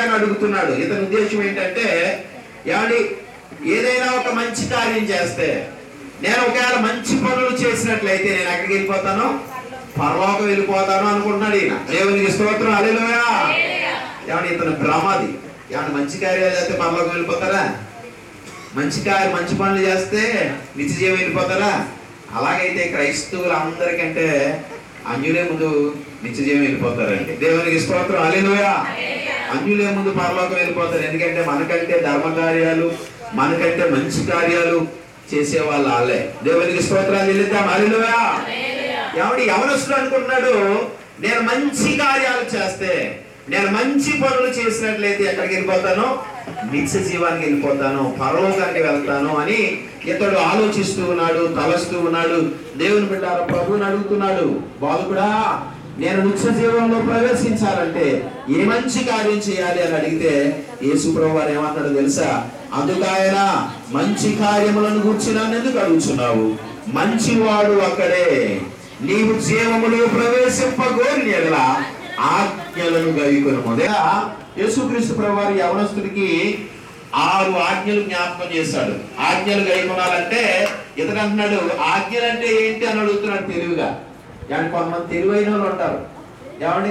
అని అడుగుతున్నాడు ఇతని ఉద్దేశం ఏంటంటే ఏమండి ఏదైనా ఒక మంచి కార్యం చేస్తే నేను ఒకవేళ మంచి పనులు చేసినట్లయితే నేను ఎక్కడికి వెళ్ళిపోతాను పరలోకం వెళ్ళిపోతాను అనుకుంటున్నాడు ఈయన దేవునికి స్తోత్రం అలెలుయా ఏమండి ఇతను భ్రమది ఏమంటే మంచి కార్యాలు చేస్తే పరలోకం వెళ్ళిపోతారా మంచి కార్యం మంచి పనులు చేస్తే నిత్య జీవం వెళ్ళిపోతారా అలాగైతే క్రైస్తవులు అందరికంటే అన్యులే ముందు నిత్య జీవం వెళ్ళిపోతారండి దేవునికి స్తోత్రం అలెలుయా అన్యులే ముందు పరలోకం వెళ్ళిపోతారు ఎందుకంటే మనకంటే ధర్మ కార్యాలు మనకంటే మంచి కార్యాలు చేసే వాళ్ళు వాళ్ళే దేవునికి స్తోత్రాలు చెల్లిద్దాం అలెలుయా ఎవడు ఎవరొస్తుడు అనుకుంటున్నాడు నేను మంచి కార్యాలు చేస్తే నేను మంచి పనులు చేసినట్లయితే ఎక్కడికి వెళ్ళిపోతాను నిత్య జీవానికి వెళ్ళిపోతాను పరలోకానికి వెళ్తాను అని ఇతడు ఆలోచిస్తూ ఉన్నాడు తలస్తూ ఉన్నాడు దేవుని బిడ్డారు ప్రభువుని అడుగుతున్నాడు బాలుకుడా నేను నిత్య జీవంలో ప్రవేశించాలంటే ఏ మంచి కార్యం చేయాలి అని అడిగితే యేసు ప్రభు వారు ఏమన్నాడు తెలుసా అందుకాయన మంచి కార్యములను గూర్చి నన్ను ఎందుకు అడుగుతున్నావు మంచివాడు అక్కడే నీవు జీవములో ప్రవేశింపగోరిన ఎడల ఆజ్ఞలను గైకొనము లేదా యేసుక్రీస్తు ప్రభువారు యవనస్తుడికి ఆరు ఆజ్ఞలు జ్ఞాపకం చేశాడు ఆజ్ఞలు గైకొనాలంటే ఇతను అంటున్నాడు ఆజ్ఞలు అంటే ఏంటి అని అడుగుతున్నాడు తెలివిగా కానీ కొంతమంది తెలివైన వాళ్ళు ఉంటారు ఏమండి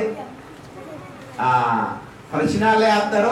ఆ ప్రశ్నలే వేస్తారు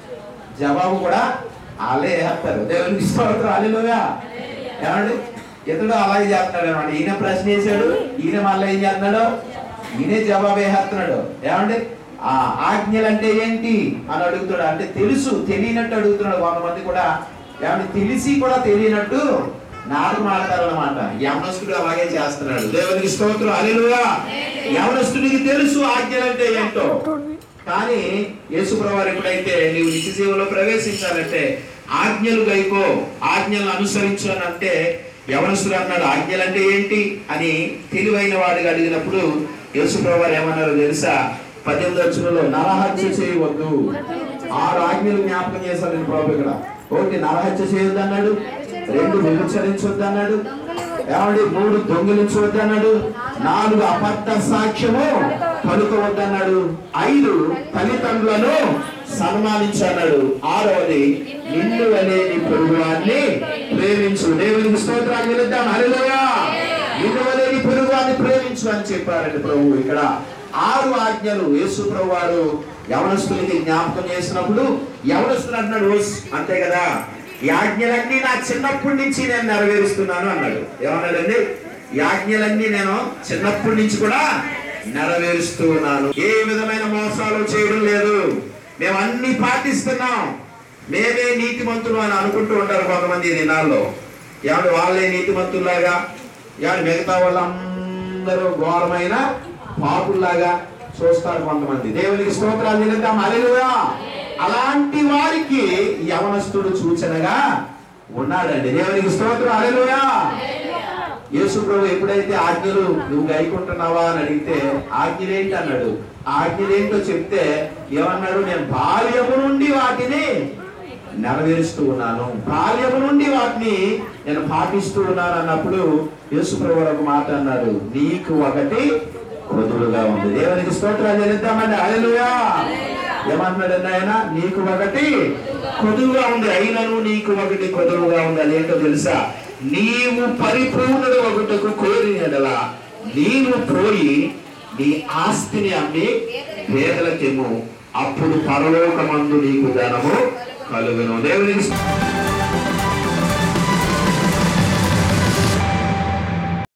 జవాబు కూడా వాళ్ళే వేస్తారు దేవునికి స్తోత్రం అల్లిలోగా ఏమండి ఇతడు అలాగే చేస్తున్నాడు అనమాట ఈయన ప్రశ్న వేసాడు ఈయన మళ్ళీ ఏం చేస్తున్నాడు ఈయనే జవాబు వేసేస్తున్నాడు ఏమండి ఆ ఆజ్ఞలు అంటే ఏంటి అని అడుగుతాడు అంటే తెలుసు తెలియనట్టు అడుగుతున్నాడు కొంతమంది కూడా ఏమంటే తెలిసి కూడా తెలియనట్టు నాటకం ఆడతారు అనమాట యవనస్తుడు అలాగే చేస్తున్నాడు దేవునికి స్తోత్రం అలెలుగా యవనస్తుడికి తెలుసు ఆజ్ఞలు అంటే ఏంటో కానీ యేసుప్రభు ఎప్పుడైతే నీవు నిత్య జీవంలో ప్రవేశించాలంటే ఆజ్ఞలు గైకో ఆజ్ఞలు అనుసరించు అని అంటే యవనస్తుడు అన్నాడు ఆజ్ఞలు అంటే ఏంటి అని తెలివైన వాడిగా అడిగినప్పుడు యేసుప్రభు వారు ఏమన్నారో తెలుసా పద్దెనిమిది వచ్చులలో నరహత్య చేయవద్దు ఆరు ఆజ్ఞలు జ్ఞాపకం చేశారు నేను ప్రభు ఇక్కడ ఒకటి నరహత్య చేయొద్దు అన్నాడు రెండు వ్యభిచరించొద్దు అన్నాడు ఏమండి మూడు దొంగిలించవద్దు అన్నాడు నాలుగు అబద్ధ సాక్ష్యము పలుకోవద్దన్నాడు ఐదు తల్లిదండ్రులను సన్మానించన్నాడు ఆరవది నిన్ను అనే నీ పొరుగువాన్ని ప్రేమించు దేవునికి స్తోత్రాలు వెళుద్దాం హరిలోయా నిన్ను అనే నీ పొరుగువాన్ని ప్రేమించు అని చెప్పారండి ప్రభు ఇక్కడ ఆరు ఆజ్ఞలు యేసు ప్రభు వారు యవనస్తులకి జ్ఞాపకం చేసినప్పుడు యవనస్తులు అంటున్నాడు "ఓస్, అంతే కదా ఈ ఆజ్ఞలన్నీ నా చిన్నప్పటి నుంచి నేను నెరవేరుస్తున్నాను అన్నాడు ఏమన్నాడండి ఈ ఆజ్ఞలన్నీ నేను చిన్నప్పటి నుంచి కూడా నెరవేరుస్తూ ఉన్నాను ఏ విధమైన మోసాలు చేయడం లేదు మేము అన్ని పాటిస్తున్నాం మేమే నీతిమంతులు అని అనుకుంటూ ఉంటారు కొంతమంది ఈ దినాల్లో ఏమంటే వాళ్ళే నీతిమంతుల్లాగా ఏమంటే మిగతా వాళ్ళందరూ ఘోరమైన పాపుల్లాగా చూస్తారు కొంతమంది దేవునికి స్తోత్రాలు చెల్లిద్దాం అలెలుగా అలాంటి వారికి యవనస్తుడు సూచనగా ఉన్నాడండి దేవునికి స్తోత్రం అలెలుగా యేసు ప్రభు ఎప్పుడైతే ఆజ్ఞలు నువ్వు గైకుంటున్నావా అని అడిగితే ఆజ్ఞలేంటి అన్నాడు ఆజ్ఞలేంటో చెప్తే ఏమన్నాడు నేను బాల్యము నుండి వాటిని నెరవేరుస్తూ ఉన్నాను బాల్యము నుండి వాటిని నేను పాటిస్తూ ఉన్నాను అన్నప్పుడు యేసు ప్రభు ఒక మాట అన్నాడు నీకు ఒకటి కొదులుగా ఉంది దేవునికి స్తోత్రాలు చెల్లిద్దామండి అలెలుయా ఏమన్నాడు ఆయన నీకు ఒకటి కొదువుగా ఉంది అయినను నీకు ఒకటి కొదువుగా ఉంది అదేంటో తెలుసా నీవు పరిపూర్ణుడు ఒకటకు కోరినడలా నీవు పోయి నీ ఆస్తిని అమ్మి పేదలకేమో అప్పుడు పరలోకమందు నీకు ధనము కలుగును దేవునికి